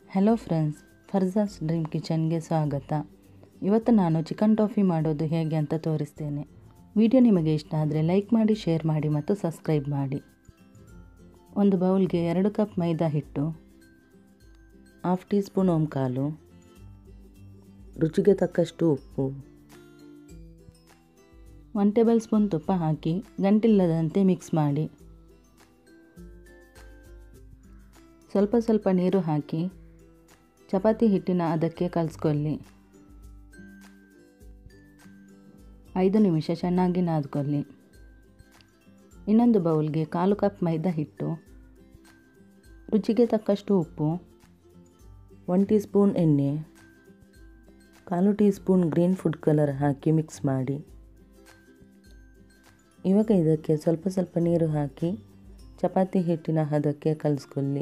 hello friends Farza's dream ಕಿಚನ್ಗೆ ಸ್ವಾಗತ ಇವತ್ತು ನಾನು ಚಿಕನ್ ಟಾಫಿ ಮಾಡೋದು ಹೇಗೆ ಅಂತ ತೋರಿಸ್ತೇನೆ ವಿಡಿಯೋ ನಿಮಗೆ ಇಷ್ಟ ಆದರೆ ಲೈಕ್ ಮಾಡಿ ಶೇರ್ ಮಾಡಿ ಮತ್ತು ಸಬ್ಸ್ಕ್ರೈಬ್ ಮಾಡಿ ಒಂದು ಬೌಲ್ಗೆ ಎರಡು ಕಪ್ ಮೈದಾ ಹಿಟ್ಟು ಹಾಫ್ ಟೀ ಸ್ಪೂನ್ ಓಂಕಾಲು ರುಚಿಗೆ ತಕ್ಕಷ್ಟು ಉಪ್ಪು ಒನ್ ಟೇಬಲ್ ಸ್ಪೂನ್ ತುಪ್ಪ ಹಾಕಿ ಗಂಟಿಲ್ಲದಂತೆ ಮಿಕ್ಸ್ ಮಾಡಿ ಸ್ವಲ್ಪ ಸ್ವಲ್ಪ ನೀರು ಹಾಕಿ ಚಪಾತಿ ಹಿಟ್ಟಿನ ಅದಕ್ಕೆ ಕಲಿಸ್ಕೊಳ್ಳಿ ಐದು ನಿಮಿಷ ಚೆನ್ನಾಗಿ ನಾದ್ಕೊಳ್ಳಿ ಇನ್ನೊಂದು ಬೌಲ್ಗೆ ಕಾಲು ಕಪ್ ಮೈದಾ ಹಿಟ್ಟು ರುಚಿಗೆ ತಕ್ಕಷ್ಟು ಉಪ್ಪು ಒನ್ ಟೀ ಸ್ಪೂನ್ ಎಣ್ಣೆ ಕಾಲು teaspoon green food colour ಹಾಕಿ ಮಿಕ್ಸ್ ಮಾಡಿ ಇವಾಗ ಇದಕ್ಕೆ ಸ್ವಲ್ಪ ಸ್ವಲ್ಪ ನೀರು ಹಾಕಿ ಚಪಾತಿ ಹಿಟ್ಟಿನ ಹದಕ್ಕೆ ಕಲಿಸ್ಕೊಳ್ಳಿ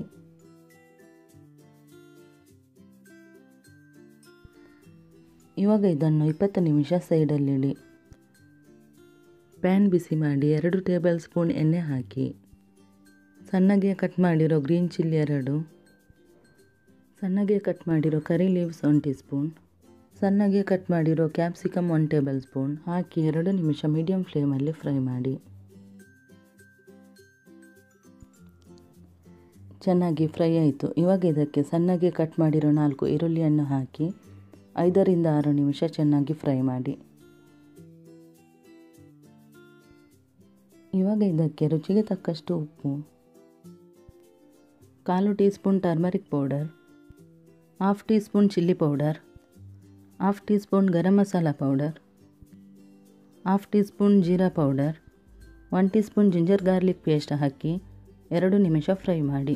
ಇವಾಗ ಇದನ್ನು ಇಪ್ಪತ್ತು ನಿಮಿಷ ಸೈಡಲ್ಲಿಡಿ ಪ್ಯಾನ್ ಬಿಸಿ ಮಾಡಿ ಎರಡು ಟೇಬಲ್ ಸ್ಪೂನ್ ಎಣ್ಣೆ ಹಾಕಿ ಸಣ್ಣಗೆ ಕಟ್ ಮಾಡಿರೋ ಗ್ರೀನ್ ಚಿಲ್ಲಿ ಎರಡು ಸಣ್ಣಗೆ ಕಟ್ ಮಾಡಿರೋ curry leaves one teaspoon ಸಣ್ಣಗೆ ಕಟ್ ಮಾಡಿರೋ ಕ್ಯಾಪ್ಸಿಕಮ್ ಒನ್ ಟೇಬಲ್ ಸ್ಪೂನ್ ಹಾಕಿ ಎರಡು ನಿಮಿಷ ಮೀಡಿಯಂ ಫ್ಲೇಮಲ್ಲಿ ಫ್ರೈ ಮಾಡಿ ಚೆನ್ನಾಗಿ ಫ್ರೈ ಆಯಿತು ಇವಾಗ ಇದಕ್ಕೆ ಸಣ್ಣಗೆ ಕಟ್ ಮಾಡಿರೋ ನಾಲ್ಕು ಈರುಳ್ಳಿಯನ್ನು ಹಾಕಿ ಐದರಿಂದ ಆರು ನಿಮಿಷ ಚೆನ್ನಾಗಿ ಫ್ರೈ ಮಾಡಿ ಇವಾಗ ಇದಕ್ಕೆ ರುಚಿಗೆ ತಕ್ಕಷ್ಟು ಉಪ್ಪು ಕಾಲು teaspoon turmeric powder half teaspoon chilli powder half teaspoon garam masala powder half teaspoon jeera powder one teaspoon ginger garlic paste ಹಾಕಿ ಎರಡು ನಿಮಿಷ ಫ್ರೈ ಮಾಡಿ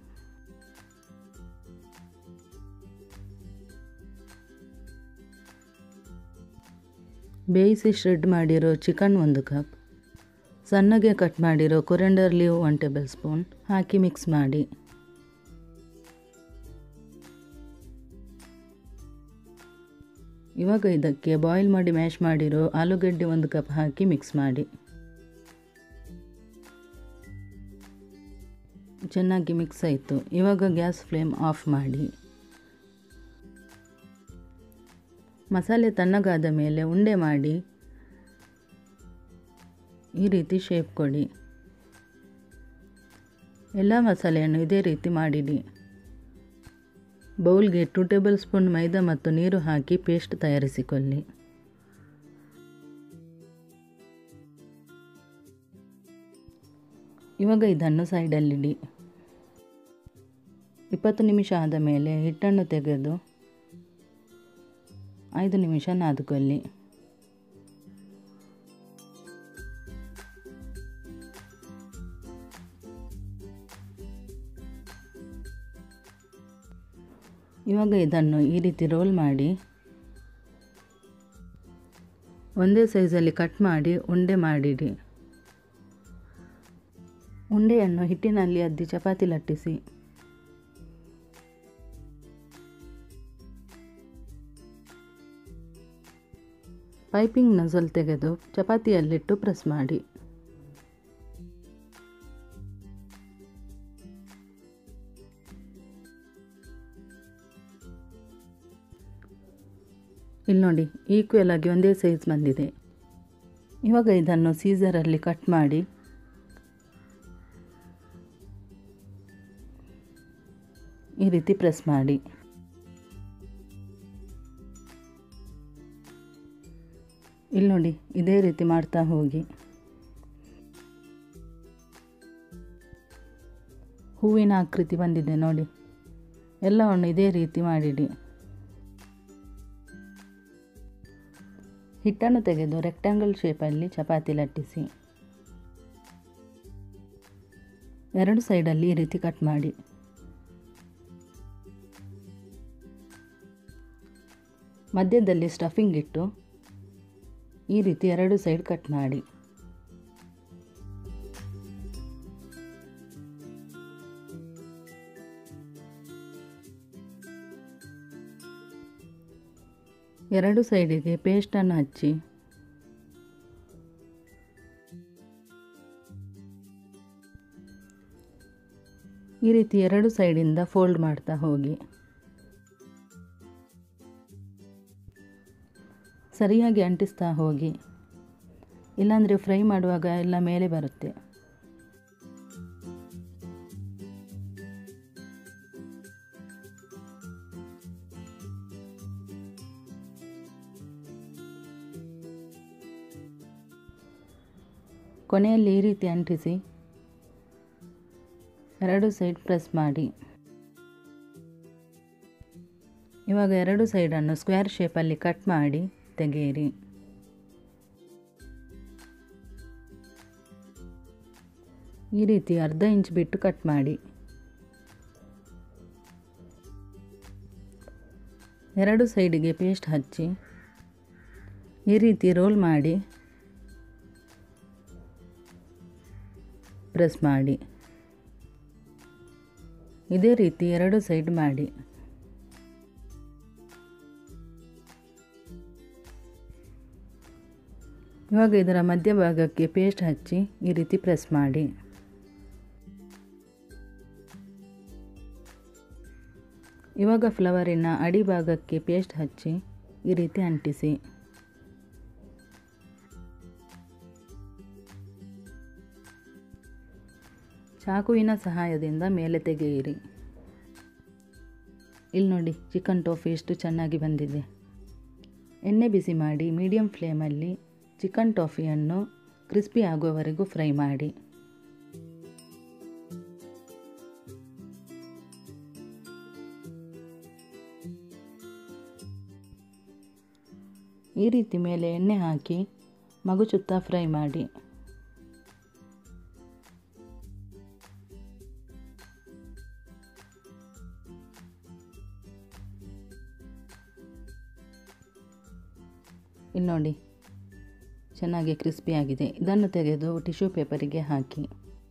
ಬೇಯಿಸಿ ಶ್ರೆಡ್ ಮಾಡಿರೋ ಚಿಕನ್ ಒಂದು ಕಪ್ ಸಣ್ಣಗೆ ಕಟ್ ಮಾಡಿರೋ coriander leave one tablespoon ಹಾಕಿ ಮಿಕ್ಸ್ ಮಾಡಿ ಇವಾಗ ಇದಕ್ಕೆ ಬಾಯ್ಲ್ ಮಾಡಿ ಮ್ಯಾಶ್ ಮಾಡಿರೋ ಆಲೂಗಡ್ಡೆ ಒಂದು ಕಪ್ ಹಾಕಿ ಮಿಕ್ಸ್ ಮಾಡಿ ಚೆನ್ನಾಗಿ ಮಿಕ್ಸ್ ಆಯಿತು ಇವಾಗ ಗ್ಯಾಸ್ ಫ್ಲೇಮ್ ಆಫ್ ಮಾಡಿ ಮಸಾಲೆ ತಣ್ಣಗಾದ ಮೇಲೆ ಉಂಡೆ ಮಾಡಿ ಈ ರೀತಿ ಶೇಪ್ ಕೊಡಿ ಎಲ್ಲ ಮಸಾಲೆಯನ್ನು ಇದೇ ರೀತಿ ಮಾಡಿಡಿ ಬೌಲ್ಗೆ ಟು ಟೇಬಲ್ ಸ್ಪೂನ್ ಮೈದಾ ಮತ್ತು ನೀರು ಹಾಕಿ ಪೇಸ್ಟ್ ತಯಾರಿಸಿಕೊಳ್ಳಿ ಇವಾಗ ಇದನ್ನು ಸೈಡಲ್ಲಿಡಿ ಇಪ್ಪತ್ತು ನಿಮಿಷ ಆದ ಮೇಲೆ ಹಿಟ್ಟನ್ನು ತೆಗೆದು ಐದು ನಿಮಿಷ ನಾದಿಕೊಳ್ಳಿ ಇವಾಗ ಇದನ್ನು ಈ ರೀತಿ ರೋಲ್ ಮಾಡಿ ಒಂದೇ ಸೈಜಲ್ಲಿ ಕಟ್ ಮಾಡಿ ಉಂಡೆ ಮಾಡಿಡಿ ಉಂಡೆಯನ್ನು ಹಿಟ್ಟಿನಲ್ಲಿ ಅದ್ದಿ ಚಪಾತಿ ಲಟ್ಟಿಸಿ ಪೈಪಿಂಗ್ ನಜಲ್ ತೆಗೆದು ಚಪಾತಿಯಲ್ಲಿಟ್ಟು ಪ್ರೆಸ್ ಮಾಡಿ ಇಲ್ಲಿ ನೋಡಿ ಈಕ್ವಲ್ ಆಗಿ ಒಂದೇ ಸೈಜ್ ಬಂದಿದೆ ಇವಾಗ ಇದನ್ನು ಸೀಸರಲ್ಲಿ ಕಟ್ ಮಾಡಿ ಈ ರೀತಿ ಪ್ರೆಸ್ ಮಾಡಿ ಇಲ್ಲಿ ನೋಡಿ ಇದೇ ರೀತಿ ಮಾಡ್ತಾ ಹೋಗಿ ಹೂವಿನ ಆಕೃತಿ ಬಂದಿದೆ ನೋಡಿ ಎಲ್ಲವನ್ನು ಇದೇ ರೀತಿ ಮಾಡಿಡಿ ಹಿಟ್ಟನ್ನು ತೆಗೆದು ರೆಕ್ಟ್ಯಾಂಗಲ್ ಶೇಪಲ್ಲಿ ಚಪಾತಿ ಲಟ್ಟಿಸಿ ಎರಡು ಸೈಡಲ್ಲಿ ಈ ರೀತಿ ಕಟ್ ಮಾಡಿ ಮಧ್ಯದಲ್ಲಿ ಸ್ಟಫಿಂಗ್ ಇಟ್ಟು ಈ ರೀತಿ ಎರಡು ಸೈಡ್ ಕಟ್ ಮಾಡಿ ಎರಡು ಸೈಡಿಗೆ ಪೇಸ್ಟನ್ನು ಹಚ್ಚಿ ಈ ರೀತಿ ಎರಡು ಸೈಡಿಂದ ಫೋಲ್ಡ್ ಮಾಡ್ತಾ ಹೋಗಿ ಸರಿಯಾಗಿ ಅಂಟಿಸ್ತಾ ಹೋಗಿ ಇಲ್ಲಾಂದರೆ ಫ್ರೈ ಮಾಡುವಾಗ ಎಲ್ಲ ಮೇಲೆ ಬರುತ್ತೆ ಕೊನೆಯಲ್ಲಿ ಈ ರೀತಿ ಅಂಟಿಸಿ ಎರಡು ಸೈಡ್ ಪ್ರೆಸ್ ಮಾಡಿ ಇವಾಗ ಎರಡು ಸೈಡನ್ನು ಸ್ಕ್ವೇರ್ ಶೇಪಲ್ಲಿ ಕಟ್ ಮಾಡಿ ತೆಗೆಯಿರಿ ಈ ರೀತಿ ಅರ್ಧ ಇಂಚ್ ಬಿಟ್ಟು ಕಟ್ ಮಾಡಿ ಎರಡು ಸೈಡಿಗೆ ಪೇಸ್ಟ್ ಹಚ್ಚಿ ಈ ರೀತಿ ರೋಲ್ ಮಾಡಿ ಪ್ರೆಸ್ ಮಾಡಿ ಇದೇ ರೀತಿ ಎರಡು ಸೈಡ್ ಮಾಡಿ ಇವಾಗ ಇದರ ಮಧ್ಯಭಾಗಕ್ಕೆ ಪೇಸ್ಟ್ ಹಚ್ಚಿ ಈ ರೀತಿ ಪ್ರೆಸ್ ಮಾಡಿ ಇವಾಗ ಫ್ಲವರಿನ ಅಡಿಭಾಗಕ್ಕೆ ಪೇಸ್ಟ್ ಹಚ್ಚಿ ಈ ರೀತಿ ಅಂಟಿಸಿ ಚಾಕುವಿನ ಸಹಾಯದಿಂದ ಮೇಲೆ ತೆಗೆಯಿರಿ ಇಲ್ಲಿ ನೋಡಿ ಚಿಕನ್ ಟೋಫಿ ಎಷ್ಟು ಚೆನ್ನಾಗಿ ಬಂದಿದೆ ಎಣ್ಣೆ ಬಿಸಿ ಮಾಡಿ ಮೀಡಿಯಂ ಫ್ಲೇಮಲ್ಲಿ ಚಿಕನ್ ಟೋಫಿಯನ್ನು ಕ್ರಿಸ್ಪಿ ಆಗುವವರೆಗೂ ಫ್ರೈ ಮಾಡಿ ಈ ರೀತಿ ಮೇಲೆ ಎಣ್ಣೆ ಹಾಕಿ ಮಗುಚುತ್ತಾ ಫ್ರೈ ಮಾಡಿ ಇಲ್ಲಿ ನೋಡಿ ಚೆನ್ನಾಗಿ ಕ್ರಿಸ್ಪಿಯಾಗಿದೆ ಇದನ್ನು ತೆಗೆದು ಟಿಶ್ಯೂ ಪೇಪರಿಗೆ ಹಾಕಿ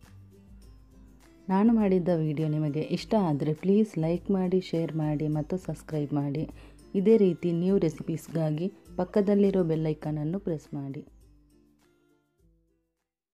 ನಾನು ಮಾಡಿದ್ದ ವಿಡಿಯೋ ನಿಮಗೆ ಇಷ್ಟ ಆದರೆ ಪ್ಲೀಸ್ ಲೈಕ್ ಮಾಡಿ ಶೇರ್ ಮಾಡಿ ಮತ್ತು ಸಬ್ಸ್ಕ್ರೈಬ್ ಮಾಡಿ ಇದೇ ರೀತಿ ನ್ಯೂ ರೆಸಿಪೀಸ್ಗಾಗಿ ಪಕ್ಕದಲ್ಲಿರೋ ಬೆಲ್ಲೈಕನನ್ನು ಪ್ರೆಸ್ ಮಾಡಿ